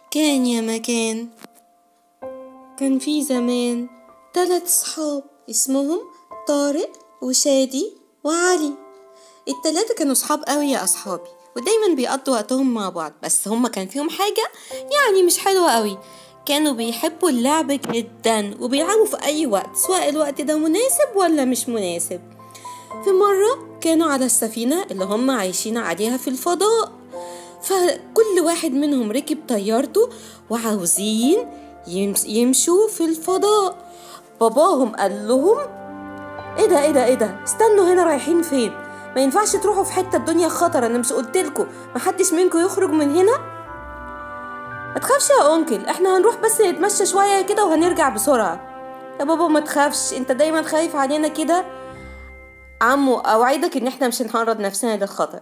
كان يا مكان كان في زمان تلات صحاب اسمهم طارق وشادي وعلي التلاتة كانوا صحاب قوي يا أصحابي ودايما بيقضوا وقتهم مع بعض بس هما كان فيهم حاجة يعني مش حلوة قوي كانوا بيحبوا اللعب جدا وبيلعبوا في أي وقت سواء الوقت ده مناسب ولا مش مناسب في مرة كانوا على السفينة اللي هم عايشين عليها في الفضاء فكل واحد منهم ركب طيارته وعاوزين يمس- يمشوا في الفضاء باباهم قال لهم ايه ده ايه ده ايه ده استنوا هنا رايحين فين ما ينفعش تروحوا في حته الدنيا خطر انا مش قلتلكوا محدش منكم يخرج من هنا ما تخافش يا انكل احنا هنروح بس نتمشى شويه كده وهنرجع بسرعه يا بابا ما تخافش انت دايما خايف علينا كده عمو اوعدك ان احنا مش هنعرض نفسنا للخطر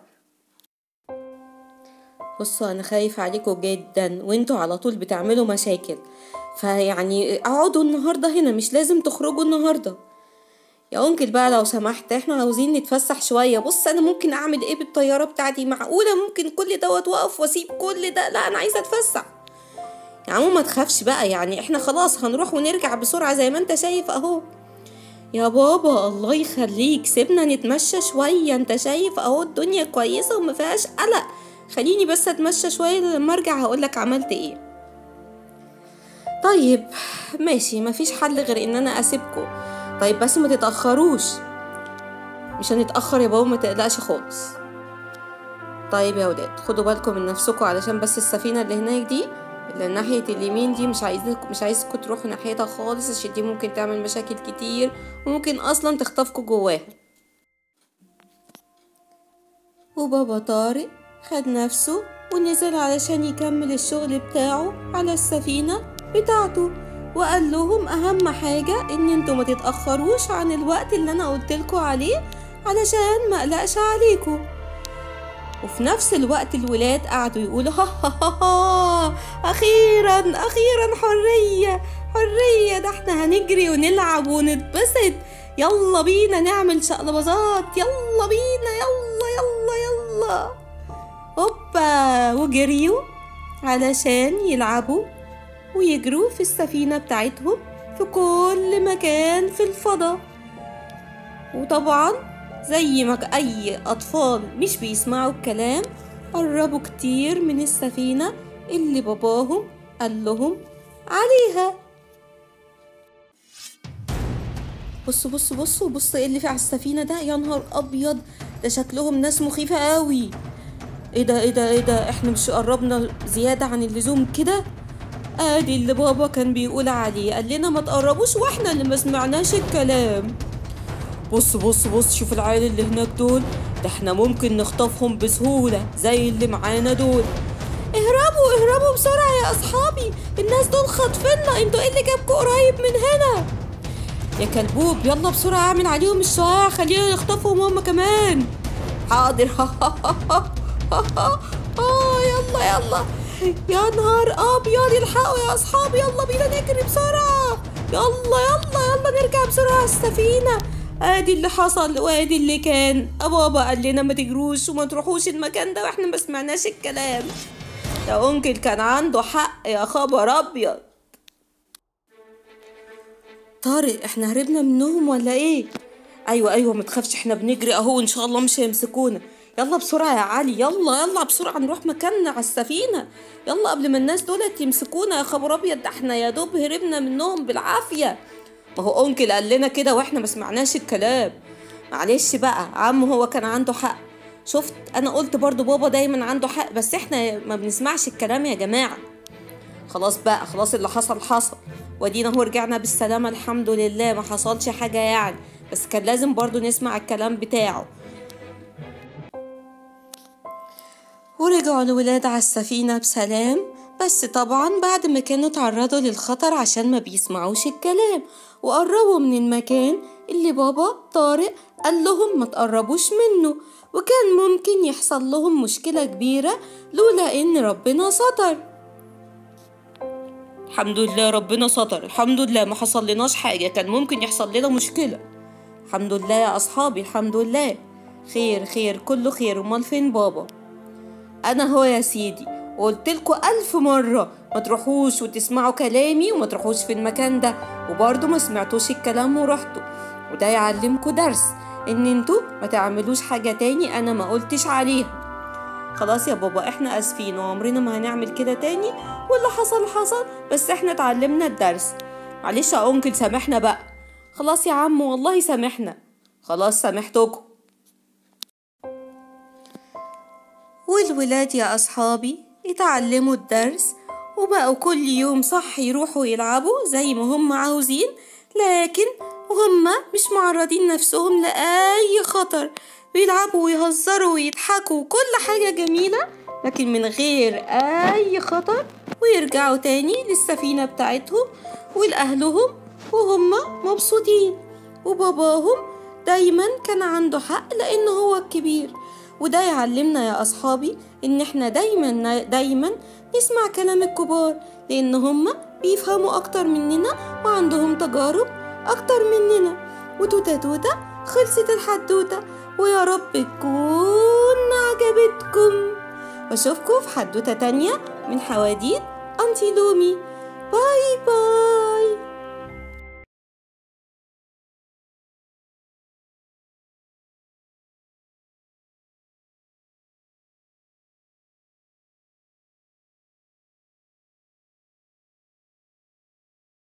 بصوا انا خايف عليكم جدا وانتوا على طول بتعملوا مشاكل فيعني اقعدوا النهارده هنا مش لازم تخرجوا النهارده يا انكل بقى لو سمحت احنا عاوزين نتفسح شويه بص انا ممكن اعمل ايه بالطياره بتاعتي معقوله ممكن كل دوت واقف واسيب كل ده لا انا عايزه اتفسح يا عمو ما تخافش بقى يعني احنا خلاص هنروح ونرجع بسرعه زي ما انت شايف اهو يا بابا الله يخليك سيبنا نتمشى شويه انت شايف اهو الدنيا كويسه وما فيهاش قلق خليني بس اتمشى شويه لما ارجع هقولك عملت ايه طيب ماشي مفيش حل غير ان انا اسيبكم طيب بس ما تتاخروش مش هنتاخر يا بابا ما تقلقش خالص طيب يا ولاد خدوا بالكم من نفسكم علشان بس السفينه اللي هناك دي اللي ناحيه اليمين دي مش عايزكم مش عايزكم تروحوا ناحيتها خالص عشان دي ممكن تعمل مشاكل كتير وممكن اصلا تخطفكوا جواها وبابا طارق خد نفسه ونزل علشان يكمل الشغل بتاعه على السفينة بتاعته وقال لهم أهم حاجة إن انتوا ما تتأخروش عن الوقت اللي أنا قلتلكوا عليه علشان ما أقلقش عليكوا وفي نفس الوقت الولاد قعدوا يقولوا ها ها ها ها أخيرا أخيرا حرية حرية ده احنا هنجري ونلعب ونتبسط يلا بينا نعمل شقلباظات يلا بينا يلا يلا يلا هوبا وجريوا علشان يلعبوا ويجروا في السفينة بتاعتهم في كل مكان في الفضاء وطبعا زي ما أي أطفال مش بيسمعوا الكلام قربوا كتير من السفينة اللي باباهم قال لهم عليها بصوا بصوا بصوا بصوا ايه اللي في على السفينة ده يا نهار أبيض ده شكلهم ناس مخيفة قوي ايه ده ايه ده ايه ده احنا مش قربنا زيادة عن اللزوم كده ادي اللي بابا كان بيقول عليه قال لنا ما تقربوش واحنا اللي ما سمعناش الكلام بص بص بص شوف العيال اللي هناك دول ده احنا ممكن نخطفهم بسهولة زي اللي معانا دول اهربوا اهربوا بسرعة يا اصحابي الناس دول خاطفيننا انتوا ايه اللي جابكوا قريب من هنا يا كلبوب يلا بسرعة اعمل عليهم الشعاع خلينا نخطفهم هما كمان حاضر اه يلا يلا يا نهار ابيض الحقوا يا اصحابي يلا بينا نجري بسرعة يلا يلا يلا نرجع بسرعة على السفينة ادي اللي حصل وادي اللي كان بابا قال لنا ما تجروش وما تروحوش المكان ده واحنا ما سمعناش الكلام يا انكل كان عنده حق يا خبر ابيض طارق احنا هربنا منهم ولا ايه ايوه ايوه ما تخافش احنا بنجري اهو ان شاء الله مش هيمسكونا يلا بسرعة يا علي يلا يلا بسرعة نروح مكاننا على السفينة يلا قبل ما الناس دولت يمسكونا يا خبر ابيض ده احنا يا دوب هربنا منهم بالعافية ما هو انكل قال لنا كده واحنا ما سمعناش الكلام معلش بقى عم هو كان عنده حق شفت انا قلت برضو بابا دايما عنده حق بس احنا ما بنسمعش الكلام يا جماعة خلاص بقى خلاص اللي حصل حصل ودينا هو رجعنا بالسلامة الحمد لله ما حصلش حاجة يعني بس كان لازم برضو نسمع الكلام بتاعه ورجعوا الولاد على السفينة بسلام بس طبعا بعد ما كانوا تعرضوا للخطر عشان ما بيسمعوش الكلام وقربوا من المكان اللي بابا طارق قال لهم ما تقربوش منه وكان ممكن يحصل لهم مشكلة كبيرة لولا إن ربنا ستر الحمد لله ربنا ستر الحمد لله ما حصل لناش حاجة كان ممكن يحصل لنا مشكلة الحمد لله يا أصحابي الحمد لله خير خير كله خير أمال فين بابا أنا هو يا سيدي وقلتلكوا ألف مرة ما تروحوش وتسمعوا كلامي وما تروحوش في المكان ده وبرضه ما سمعتوش الكلام ورحتوا وده يعلمكوا درس ان انتوا ما تعملوش حاجة تاني انا ما قلتش عليها خلاص يا بابا احنا اسفين وعمرنا ما هنعمل كده تاني واللي حصل حصل بس احنا اتعلمنا الدرس معلش يا انكل سامحنا بقى خلاص يا عم والله سامحنا خلاص سامحتكم والولاد يا أصحابي اتعلموا الدرس وبقوا كل يوم صح يروحوا يلعبوا زي ما هم عاوزين لكن هم مش معرضين نفسهم لأي خطر بيلعبوا ويهزروا ويضحكوا كل حاجة جميلة لكن من غير أي خطر ويرجعوا تاني للسفينة بتاعتهم ولأهلهم وهم مبسوطين وباباهم دايما كان عنده حق لأنه هو الكبير وده يعلمنا يا أصحابي إن إحنا دايما دايما نسمع كلام الكبار لأن هما بيفهموا أكتر مننا وعندهم تجارب أكتر مننا وتوتة توتة خلصت الحدوتة ويا رب تكون عجبتكم واشوفكم في حدوتة تانية من حواديت أنتي لومي باي باي